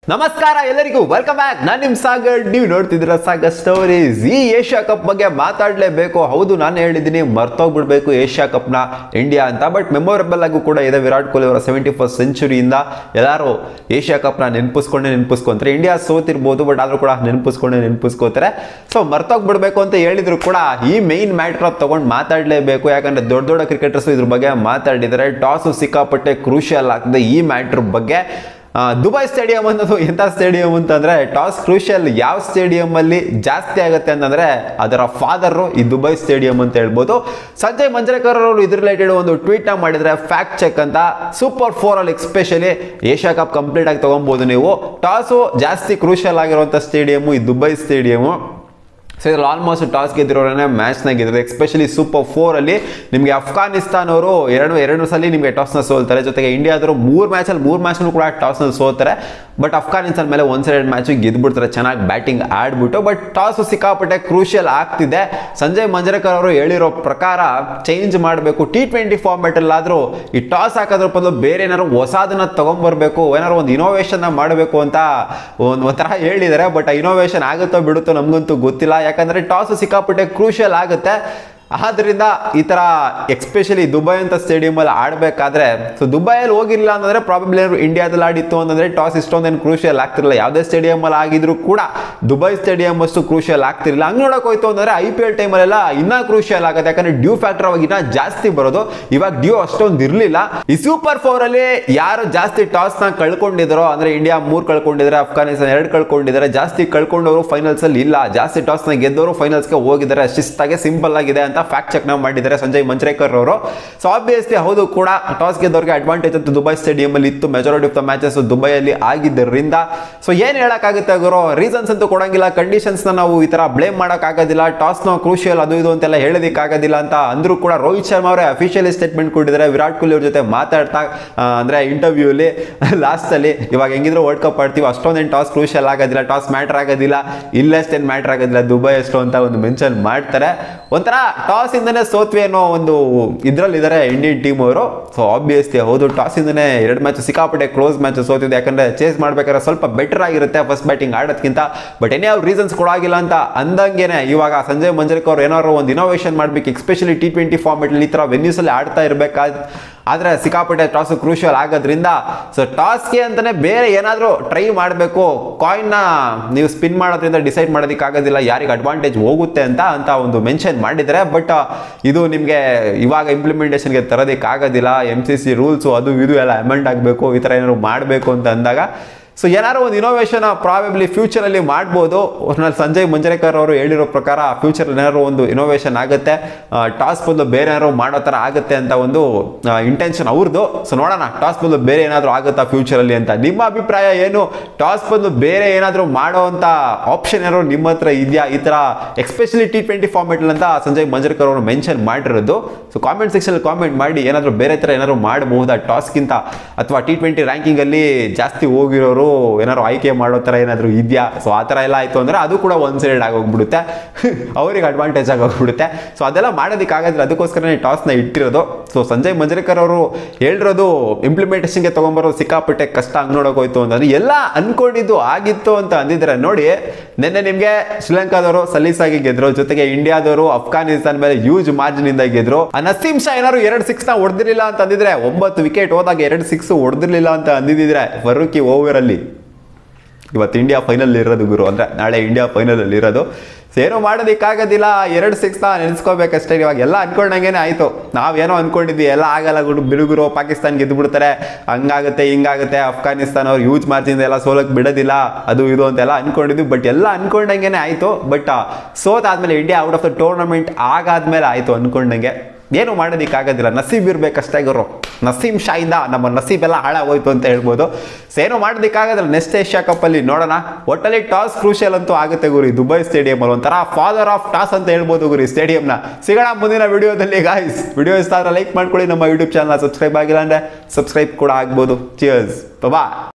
ನಮಸ್ಕಾರ ಎಲ್ಲರಿಗೂ welcome back ನಾನು ನಿಮ್ ಸಾಗರ್ ನೀವು ನೋಡ್ತಿದ್ದೀರ ಸಾಗರ್ ಸ್ಟೋರೀಸ್ ಈ ಏಷ್ಯಾ ಕಪ್ ಬಗ್ಗೆ ಮಾತಾಡಲೇಬೇಕು ಹೌದು ನಾನು ಹೇಳಿದ್ದೀನಿ ಮರ್ತೋಗ್ಬಿಡ್ಬೇಕು ಏಷ್ಯಾ ಕಪ್ನ ಇಂಡಿಯಾ ಅಂತ ಬಟ್ ಮೆಮೊರಬಲ್ ಆಗೂ ಕೂಡ ಇದೆ ವಿರಾಟ್ ಕೊಹ್ಲಿ ಅವರ ಸೆವೆಂಟಿ ಫಸ್ಟ್ ಸೆಂಚುರಿಯಿಂದ ಎಲ್ಲರೂ ಏಷ್ಯಾ ಕಪ್ನ ನೆನಪಿಸ್ಕೊಂಡೇ ನೆನಪಿಸ್ಕೊಂತಾರೆ ಇಂಡಿಯಾ ಸೋತಿರ್ಬೋದು ಬಟ್ ಆದ್ರೂ ಕೂಡ ನೆನಪಿಸ್ಕೊಂಡೇ ನೆನಪಿಸ್ಕೋತಾರೆ ಸೊ ಮರ್ತೋಗ್ಬಿಡ್ಬೇಕು ಅಂತ ಹೇಳಿದ್ರು ಕೂಡ ಈ ಮೈನ್ ಮ್ಯಾಟ್ರ್ ತಗೊಂಡು ಮಾತಾಡಲೇಬೇಕು ಯಾಕಂದ್ರೆ ದೊಡ್ಡ ದೊಡ್ಡ ಕ್ರಿಕೆಟರ್ಸ್ ಇದ್ರ ಬಗ್ಗೆ ಮಾತಾಡಿದ್ದಾರೆ ಟಾಸು ಸಿಕ್ಕಾಪಟ್ಟೆ ಕ್ರೂಷಿಯಲ್ ಆಗ್ತದೆ ಈ ಮ್ಯಾಟ್ರ್ ಬಗ್ಗೆ ಆ, ದುಬೈ ಸ್ಟೇಡಿಯಂ ಅನ್ನೋದು ಎಂಥ ಸ್ಟೇಡಿಯಂ ಅಂತಂದ್ರೆ ಟಾಸ್ ಕ್ರೂಷಿಯಲ್ ಯಾವ ಸ್ಟೇಡಿಯಂ ಅಲ್ಲಿ ಜಾಸ್ತಿ ಆಗುತ್ತೆ ಅಂತಂದ್ರೆ ಅದರ ಫಾದರ್ ಈ ದುಬೈ ಸ್ಟೇಡಿಯಂ ಅಂತ ಹೇಳ್ಬೋದು ಸಂಜಯ್ ಮಂಜ್ರೇಕರ್ ಅವರು ಇದ್ರ ರಿಲೇಟೆಡ್ ಒಂದು ಟ್ವೀಟ್ ನ ಮಾಡಿದ್ರೆ ಫ್ಯಾಕ್ಟ್ ಚೆಕ್ ಅಂತ ಸೂಪರ್ ಫೋರ್ ಅಲ್ಲಿ ಎಸ್ಪೆಷಲಿ ಏಷ್ಯಾ ಕಪ್ ಕಂಪ್ಲೀಟ್ ಆಗಿ ತಗೊಬಹುದು ನೀವು ಟಾಸು ಜಾಸ್ತಿ ಕ್ರೂಷಿಯಲ್ ಆಗಿರುವಂಥ ಸ್ಟೇಡಿಯಂ ಈ ದುಬೈ ಸ್ಟೇಡಿಯಂ ಸೊ ಇದ್ರಲ್ಲಿ ಆಲ್ಮೋಸ್ಟ್ ಟಾಸ್ ಗೆದ್ದಿರೋರೇ ಮ್ಯಾಚ್ನ ಗೆದ್ದಿರೋದು ಎಸ್ಪೆಷಲಿ ಸೂಪರ್ ಫೋರ್ ಅಲ್ಲಿ ನಿಮಗೆ ಅಫ್ಘಾನಿಸ್ತಾನ್ ಅವರು ಎರಡು ಎರಡು ಸಲ ನಿಮಗೆ ಟಾಸ್ನ ಸೋಲ್ತಾರೆ ಜೊತೆಗೆ ಇಂಡಿಯಾದವರು ಮೂರು ಮ್ಯಾಚಲ್ಲಿ ಮೂರು ಮ್ಯಾಚ್ನೂ ಕೂಡ ಟಾಸ್ನ ಸೋಲ್ತಾರೆ ಬಟ್ ಅಫ್ಘಾನಿಸ್ತಾನ್ ಮೇಲೆ ಒಂದು ಸೈಡ್ ಮ್ಯಾಚ್ ಗೆದ್ಬಿಡ್ತಾರೆ ಚೆನ್ನಾಗಿ ಬ್ಯಾಟಿಂಗ್ ಆಡ್ಬಿಟ್ಟು ಬಟ್ ಟಾಸ್ ಸಿಕ್ಕಾಪಟ್ಟೆ ಕ್ರೂಷಿಯಲ್ ಆಗ್ತಿದೆ ಸಂಜಯ್ ಮಂಜರೇಕರ್ ಅವರು ಹೇಳಿರೋ ಪ್ರಕಾರ ಚೇಂಜ್ ಮಾಡಬೇಕು ಟಿ ಟ್ವೆಂಟಿ ಫಾರ್ಮೆಟಲ್ಲಾದರೂ ಈ ಟಾಸ್ ಹಾಕೋದ್ರ ಬದಲು ಬೇರೆ ಏನಾದ್ರು ಹೊಸದನ್ನ ತಗೊಂಡ್ಬರ್ಬೇಕು ಏನಾದ್ರು ಒಂದು ಇನೋವೇಷನ್ ಮಾಡಬೇಕು ಅಂತ ಒಂದು ಒಂಥರ ಹೇಳಿದ್ದಾರೆ ಬಟ್ ಇನೋವೇಷನ್ ಆಗುತ್ತೋ ಬಿಡುತ್ತೋ ನಮಗಂತೂ ಗೊತ್ತಿಲ್ಲ ಯಾಕಂದ್ರೆ ಟಾಸ್ ಸಿಕ್ಕಾಪಟ್ಟೆ ಕ್ರೂಷಿಯಲ್ ಆಗುತ್ತೆ ಆದ್ರಿಂದ ಈ ತರ ಎಕ್ಸ್ಪೆಷಲಿ ದುಬೈ ಅಂತ ಸ್ಟೇಡಿಯಂ ಅಲ್ಲಿ ಆಡಬೇಕಾದ್ರೆ ಸೊ ದುಬೈಯಲ್ಲಿ ಹೋಗಿಲ್ಲ ಅಂತಂದ್ರೆ ಪ್ರಾಬಬ್ಲಿ ಏನಾದ್ರು ಇಂಡಿಯಾದಲ್ಲಿ ಆಡಿತ್ತು ಅಂತಂದ್ರೆ ಟಾಸ್ ಇಷ್ಟೊಂದೇನು ಕ್ರೂಷಿಯಲ್ ಆಗ್ತಿರಲಿಲ್ಲ ಯಾವುದೇ ಸ್ಟೇಡಿಯಂ ಅಲ್ಲಿ ಆಗಿದ್ರು ಕೂಡ ದುಬೈ ಸ್ಟೇಡಿಯಂ ಅಷ್ಟು ಕ್ರೂಷಿಯಲ್ ಆಗ್ತಿರಲಿಲ್ಲ ಹಂಗ್ ನೋಡಕ್ ಹೋಯ್ತು ಅಂತಂದ್ರೆ ಐ ಪಿ ಎಲ್ ಟೈಮಲ್ಲೆಲ್ಲ ಇನ್ನ ಕ್ರೂಷಿಯಲ್ ಆಗುತ್ತೆ ಯಾಕಂದ್ರೆ ಡ್ಯೂ ಫ್ಯಾಕ್ಟರ್ ಅವಾಗ ಇನ್ನ ಜಾಸ್ತಿ ಬರೋದು ಇವಾಗ ಡ್ಯೂ ಅಷ್ಟೊಂದು ಇರಲಿಲ್ಲ ಈ ಸೂಪರ್ ಫೋರ್ ಅಲ್ಲಿ ಯಾರು ಜಾಸ್ತಿ ಟಾಸ್ ನ ಕಳ್ಕೊಂಡಿದ್ರು ಅಂದ್ರೆ ಇಂಡಿಯಾ ಮೂರ್ ಕಳ್ಕೊಂಡಿದ್ದಾರೆ ಅಫ್ಘಾನಿಸ್ತಾನ ಎರಡು ಕಳ್ಕೊಂಡಿದ್ದಾರೆ ಜಾಸ್ತಿ ಕಳ್ಕೊಂಡವರು ಫೈನಲ್ಸ್ ಅಲ್ಲಿ ಇಲ್ಲ ಜಾಸ್ತಿ ಟಾಸ್ ನ ಗೆದ್ದವರು ಫೈನಲ್ಸ್ಗೆ ಹೋಗಿದ್ದಾರೆ ಶಿಸ್ತಾಗೆ ಸಿಂಪಲ್ ಆಗಿದೆ ಅಂತ ಫ್ಯಾಕ್ಟ್ ಚೆಕ್ ನ ಮಾಡಿದ್ದಾರೆ ಸಂಜಯ್ ಮಂಚ್ರೇಕರ್ ಅವರು ಸೊ ಆಬ್ವಿಯಸ್ಲಿ ಹೌದು ಕೂಡ ಟಾಸ್ ಗೆದ್ದವ್ರಿಗೆ ಅಡ್ವಾಂಟೇಜ್ ಅಂತ ದುಬೈ ಸ್ಟೇಡಿಯಂ ಅಲ್ಲಿ ಇತ್ತು ಮೆಜಾರಿಟಿ ಆಫ್ ದ ಮ್ಯಾಚಸ್ ದುಬೈಯಲ್ಲಿ ಆಗಿದ್ದರಿಂದ ಸೊ ಏನ್ ಹೇಳಕ್ಕಾಗುತ್ತೆ ಗುರು ರೀಸನ್ಸ್ ಅಂತೂ ಕೊಡಂಗಿಲ್ಲ ಕಂಡೀಷನ್ಸ್ ನ ನಾವು ಈ ತರ ಬ್ಲೇಮ್ ಮಾಡಕ್ ಆಗೋದಿಲ್ಲ ಟಾಸ್ ನ ಕ್ರೂಷಿಯಲ್ ಅದು ಇದು ಅಂತೆಲ್ಲ ಹೇಳೋದಿಕ್ ಆಗೋದಿಲ್ಲ ಅಂತ ಅಂದ್ರೂ ಕೂಡ ರೋಹಿತ್ ಶರ್ಮಾ ಅವರೇ ಅಫಿಷಿಯಲಿ ಸ್ಟೇಟ್ಮೆಂಟ್ ಕೊಟ್ಟಿದ್ದಾರೆ ವಿರಾಟ್ ಕೊಹ್ಲಿ ಅವ್ರ ಜೊತೆ ಮಾತಾಡ್ತಾ ಆ, ಅಂದ್ರೆ ಇಂಟರ್ವ್ಯೂ ಅಲ್ಲಿ ಲಾಸ್ಟ್ ಅಲ್ಲಿ ಇವಾಗ ಹೆಂಗಿದ್ರು ವರ್ಲ್ಡ್ ಕಪ್ ಆಡ್ತೀವಿ ಅಷ್ಟೊಂದೇನು ಟಾಸ್ ಕ್ರೂಷಿಯಲ್ ಆಗೋದಿಲ್ಲ ಟಾಸ್ ಮ್ಯಾಟರ್ ಆಗೋದಿಲ್ಲ ಇಲ್ಲಷ್ಟೇನು ಮ್ಯಾಟರ್ ಆಗೋದಿಲ್ಲ ದುಬೈ ಎಷ್ಟು ಅಂತ ಒಂದು ಮೆನ್ಷನ್ ಮಾಡ್ತಾರೆ ಒಂಥರ ಟಾಸ್ ಇಂದನೇ ಸೋತ್ವಿ ಅನ್ನೋ ಒಂದು ಇದ್ರಲ್ಲಿದ್ದಾರೆ ಇಂಡಿಯನ್ ಟೀಮ್ ಅವರು ಸೊ ಆಬ್ವಿಯಸ್ಲಿ ಹೌದು ಟಾಸ್ ಇಂದನೇ ಎರಡು ಮ್ಯಾಚ್ ಸಿಕ್ಕಾಪಟ್ಟೆ ಕ್ಲೋಸ್ ಮ್ಯಾಚ್ ಸೋತಿದೆ ಯಾಕಂದ್ರೆ ಚೇಸ್ ಮಾಡ್ಬೇಕಾದ್ರೆ ಸ್ವಲ್ಪ ಬೆಟರ್ ಆಗಿರುತ್ತೆ ಫಸ್ಟ್ ಬ್ಯಾಟಿಂಗ್ ಆಡೋದ್ಕಿಂತ ಬಟ್ ಏನೇ ಅವ್ರು ರೀಸನ್ಸ್ ಕೊಡಾಗಿಲ್ಲ ಅಂತ ಅಂದಂಗೆನೆ ಇವಾಗ ಸಂಜಯ್ ಮಂಜರೇಕರ್ ಅವ್ರು ಏನಾದ್ರು ಒಂದು ಇನೋವೇಷನ್ ಮಾಡ್ಬೇಕು ಎಸ್ಪೆಷಲಿ ಟಿ ಟ್ವೆಂಟಿ ಫಾರ್ಮೆಟ್ ಈ ತರ ವೆನ್ಯೂಸ್ ಅಲ್ಲಿ ಆಡ್ತಾ ಇರಬೇಕಾದ ಆದ್ರೆ ಸಿಕ್ಕಾಪಟ್ಟೆ ಟಾಸ್ ಕ್ರೂಷಿಯಲ್ ಆಗೋದ್ರಿಂದ ಸೊ ಟಾಸ್ಗೆ ಅಂತಾನೆ ಬೇರೆ ಏನಾದರೂ ಟ್ರೈ ಮಾಡಬೇಕು ಕಾಯಿನ್ನ ನೀವು ಸ್ಪಿನ್ ಮಾಡೋದ್ರಿಂದ ಡಿಸೈಡ್ ಮಾಡೋದಕ್ಕಾಗೋದಿಲ್ಲ ಯಾರಿಗೆ ಅಡ್ವಾಂಟೇಜ್ ಹೋಗುತ್ತೆ ಅಂತ ಅಂತ ಒಂದು ಮೆನ್ಷನ್ ಮಾಡಿದ್ದಾರೆ ಬಟ್ ಇದು ನಿಮಗೆ ಇವಾಗ ಇಂಪ್ಲಿಮೆಂಟೇಷನ್ಗೆ ತರೋದಕ್ಕಾಗೋದಿಲ್ಲ ಎಮ್ ಸಿ ಸಿ ರೂಲ್ಸು ಅದು ಇದು ಎಲ್ಲ ಅಮೆಂಡ್ ಆಗಬೇಕು ಈ ಥರ ಏನಾದ್ರು ಮಾಡಬೇಕು ಅಂತ ಅಂದಾಗ ಸೊ ಏನಾದ್ರು ಒಂದು ಇನೋವೇಷನ್ ಪ್ರಾಬಬ್ಲಿ ಫ್ಯೂಚರಲ್ಲಿ ಮಾಡ್ಬೋದು ಒಟ್ನಲ್ಲಿ ಸಂಜಯ್ ಮಂಜರೇಕರ್ ಅವರು ಹೇಳಿರೋ ಪ್ರಕಾರ ಫ್ಯೂಚರ್ ಏನಾದ್ರು ಒಂದು ಇನೋವೇಷನ್ ಆಗುತ್ತೆ ಟಾಸ್ ಬದಲು ಬೇರೆ ಏನಾದ್ರು ಮಾಡೋ ಥರ ಆಗುತ್ತೆ ಅಂತ ಒಂದು ಇಂಟೆನ್ಷನ್ ಅವ್ರದ್ದು ಸೊ ನೋಡೋಣ ಟಾಸ್ ಬದಲು ಬೇರೆ ಏನಾದರೂ ಆಗುತ್ತಾ ಫ್ಯೂಚರಲ್ಲಿ ಅಂತ ನಿಮ್ಮ ಅಭಿಪ್ರಾಯ ಏನು ಟಾಸ್ ಬದಲು ಬೇರೆ ಏನಾದರೂ ಮಾಡೋ ಅಂತ ಆಪ್ಷನ್ ಏನಾದ್ರು ನಿಮ್ಮ ಹತ್ರ ಇದೆಯಾ ಈ ಥರ ಎಕ್ಸ್ಪೆಷಲಿ ಟಿ ಟ್ವೆಂಟಿ ಫಾರ್ಮೆಟ್ ಅಂತ ಸಂಜಯ್ ಮಂಜರೇಕರ್ ಅವರು ಮೆನ್ಷನ್ ಮಾಡಿರೋದು ಸೊ ಕಾಮೆಂಟ್ ಸೆಕ್ಷನ್ ಕಾಮೆಂಟ್ ಮಾಡಿ ಏನಾದರೂ ಬೇರೆ ಥರ ಏನಾದ್ರು ಮಾಡಬಹುದಾ ಟಾಸ್ಗಿಂತ ಅಥವಾ ಟಿ ಟ್ವೆಂಟಿ ರ್ಯಾಂಕಿಂಗಲ್ಲಿ ಜಾಸ್ತಿ ಹೋಗಿರೋರು ಏನಾದ್ರು ಆಯ್ಕೆ ಮಾಡೋ ಥರ ಏನಾದರೂ ಇದೆಯಾ ಸೊ ಆ ಥರ ಎಲ್ಲ ಆಯಿತು ಅಂದರೆ ಅದು ಕೂಡ ಒನ್ ಸೈಡ್ ಆಗೋಗ್ಬಿಡುತ್ತೆ ಅವ್ರಿಗೆ ಅಡ್ವಾಂಟೇಜ್ ಆಗೋಗ್ಬಿಡುತ್ತೆ ಸೊ ಅದೆಲ್ಲ ಮಾಡೋದಕ್ಕಾಗೋದಿಲ್ಲ ಅದಕ್ಕೋಸ್ಕರನೇ ಟಾಸ್ನ ಇಟ್ಟಿರೋದು ಸೊ ಸಂಜಯ್ ಮಂಜರೇಕರ್ ಅವರು ಹೇಳಿರೋದು ಇಂಪ್ಲಿಮೆಂಟೇಷನ್ಗೆ ತೊಗೊಂಬರೋದು ಸಿಕ್ಕಾಪಟ್ಟೆ ಕಷ್ಟ ಹಂಗೆ ನೋಡೋಕೆ ಹೋಯ್ತು ಅಂತಂದ್ರೆ ಎಲ್ಲ ಅನ್ಕೊಂಡಿದ್ದು ಆಗಿತ್ತು ಅಂತ ಅಂದಿದ್ದಾರೆ ನೋಡಿ ನಿನ್ನೆ ನಿಮಗೆ ಶ್ರೀಲಂಕಾದವರು ಸಲೀಸಾಗಿ ಗೆದ್ರು ಜೊತೆಗೆ ಇಂಡಿಯಾದವರು ಅಫ್ಘಾನಿಸ್ತಾನ ಮೇಲೆ ಯೂಜ್ ಮಾರ್ಜಿನ್ ಇಂದ ಗೆದ್ರು ಆ ನಸೀಂ ಶಾ ಏನಾದ್ರು ಎರಡು ಸಿಕ್ಸ್ ನ ಹೊಡೆದಿರಲಿಲ್ಲ ಅಂತ ಅಂದಿದ್ರೆ ಒಂಬತ್ತು ವಿಕೆಟ್ ಹೋದಾಗ ಎರಡು ಸಿಕ್ಸ್ ಹೊಡೆದಿರ್ಲಿಲ್ಲ ಅಂತ ಅಂದಿದ್ರೆ ಫರೂಕಿ ಓವರ್ ಅಲ್ಲಿ ಇವತ್ತು ಇಂಡಿಯಾ ಫೈನಲ್ ಇರೋದು ಗುರು ಅಂದ್ರೆ ನಾಳೆ ಇಂಡಿಯಾ ಫೈನಲ್ ಅಲ್ಲಿ ಇರೋದು ಸೊ ಏನೋ ಮಾಡೋದಕ್ಕಾಗೋದಿಲ್ಲ ಎರಡು ಸಿಕ್ಸ್ ನ ನೆನೆಸ್ಕೋಬೇಕಷ್ಟೇ ಇವಾಗ ಎಲ್ಲ ಅನ್ಕೊಂಡಂಗೆನೆ ಆಯ್ತು ನಾವೇನೋ ಅನ್ಕೊಂಡಿದ್ವಿ ಎಲ್ಲ ಆಗಲ್ಲ ಗುರು ಬಿರುಗುರು ಪಾಕಿಸ್ತಾನ ಗೆದ್ದು ಬಿಡ್ತಾರೆ ಹಂಗಾಗುತ್ತೆ ಹಿಂಗಾಗುತ್ತೆ ಅಫ್ಘಾನಿಸ್ತಾನ ಅವ್ರು ಯೂಸ್ ಮಾರ್ಜಿನ್ ಎಲ್ಲ ಸೋಲಕ್ ಬಿಡೋದಿಲ್ಲ ಅದು ಇದು ಅಂತೆಲ್ಲ ಅನ್ಕೊಂಡಿದ್ವಿ ಬಟ್ ಎಲ್ಲ ಅನ್ಕೊಂಡಂಗೆನೆ ಆಯ್ತು ಬಟ್ ಸೋತಾದ್ಮೇಲೆ India out of the tournament ಆಗಾದ್ಮೇಲೆ ಆಯ್ತು ಅನ್ಕೊಂಡಂಗೆ ಏನು ಮಾಡೋದಕ್ಕಾಗೋದಿಲ್ಲ ನಸೀಬ್ ಇರ್ಬೇಕಷ್ಟೇ ಗುರು ನಸೀಂ ಶಾಯಿಂದ ನಮ್ಮ ನಸೀಬೆಲ್ಲ ಹಾಳಾಗೋಯ್ತು ಅಂತ ಹೇಳ್ಬೋದು ಸೊ ಏನು ಮಾಡೋದಕ್ಕಾಗೋದಿಲ್ಲ ನೆಕ್ಸ್ಟ್ ಏಷ್ಯಾ ಕಪ್ಪಲ್ಲಿ ನೋಡೋಣ ಒಟ್ಟಲ್ಲಿ ಟಾಸ್ ಕ್ರೂಷಿಯಲ್ ಅಂತೂ ಆಗುತ್ತೆ ಗುರಿ ದುಬೈ ಸ್ಟೇಡಿಯಂ ಅಲ್ಲಿ ಒಂಥರ ಫಾದರ್ ಆಫ್ ಟಾಸ್ ಅಂತ ಹೇಳ್ಬೋದು ಗುರಿ ಸ್ಟೇಡಿಯಂನ ಸಿಗೋಣ ಮುಂದಿನ ವಿಡಿಯೋದಲ್ಲಿ ಗಾಯ್ಸ್ ವಿಡಿಯೋ ಇಷ್ಟ ಆದರೆ ಲೈಕ್ ಮಾಡ್ಕೊಳ್ಳಿ ನಮ್ಮ ಯೂಟ್ಯೂಬ್ ಚಾನಲ್ ಸಬ್ಸ್ಕ್ರೈಬ್ ಆಗಿಲ್ಲ ಅಂದರೆ ಸಬ್ಸ್ಕ್ರೈಬ್ ಕೂಡ ಆಗ್ಬೋದು ಚಿಯರ್ಸ್ ಬಾ